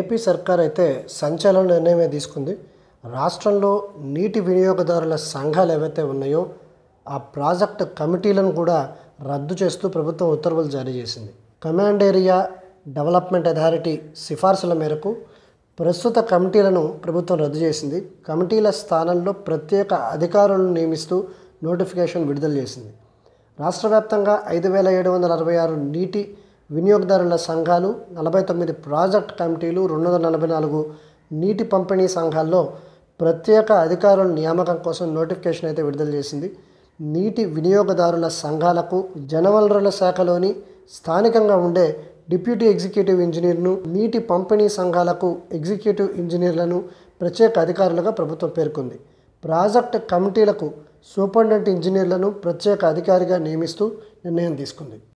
AP సర్కార్ అయితే సంచలన నిర్ణయమే తీసుకుంది రాష్ట్రంలో నీటి వినియోగదారుల సంఘాలు ఏవైతే ఉన్నాయో ఆ ప్రాజెక్ట్ కమిటీలను కూడా రద్దు చేస్తూ ప్రభుత్వం ఉత్తర్వులు జారీ చేసింది కమాండ్ ఏరియా డెవలప్మెంట్ అథారిటీ సిఫార్సుల మేరకు ప్రస్తుత కమిటీలను ప్రభుత్వం రద్దు చేసింది కమిటీల స్థానంలో ప్రత్యేక అధికారులను నియమిస్తూ నోటిఫికేషన్ విడుదల చేసింది రాష్ట్ర వ్యాప్తంగా ఐదు వేల ఏడు వందల అరవై ఆరు నీటి వినియోగదారుల సంఘాలు నలభై తొమ్మిది ప్రాజెక్ట్ కమిటీలు రెండు వందల నలభై నాలుగు నీటి పంపిణీ సంఘాల్లో ప్రత్యేక అధికారుల నియామకం కోసం నోటిఫికేషన్ అయితే విడుదల చేసింది నీటి వినియోగదారుల సంఘాలకు జనవనరుల శాఖలోని స్థానికంగా ఉండే డిప్యూటీ ఎగ్జిక్యూటివ్ ఇంజనీర్ను నీటి పంపిణీ సంఘాలకు ఎగ్జిక్యూటివ్ ఇంజనీర్లను ప్రత్యేక అధికారులుగా ప్రభుత్వం పేర్కొంది ప్రాజెక్ట్ కమిటీలకు సూపరింటెండెంట్ ఇంజనీర్లను ప్రత్యేక అధికారిగా నియమిస్తూ నిర్ణయం తీసుకుంది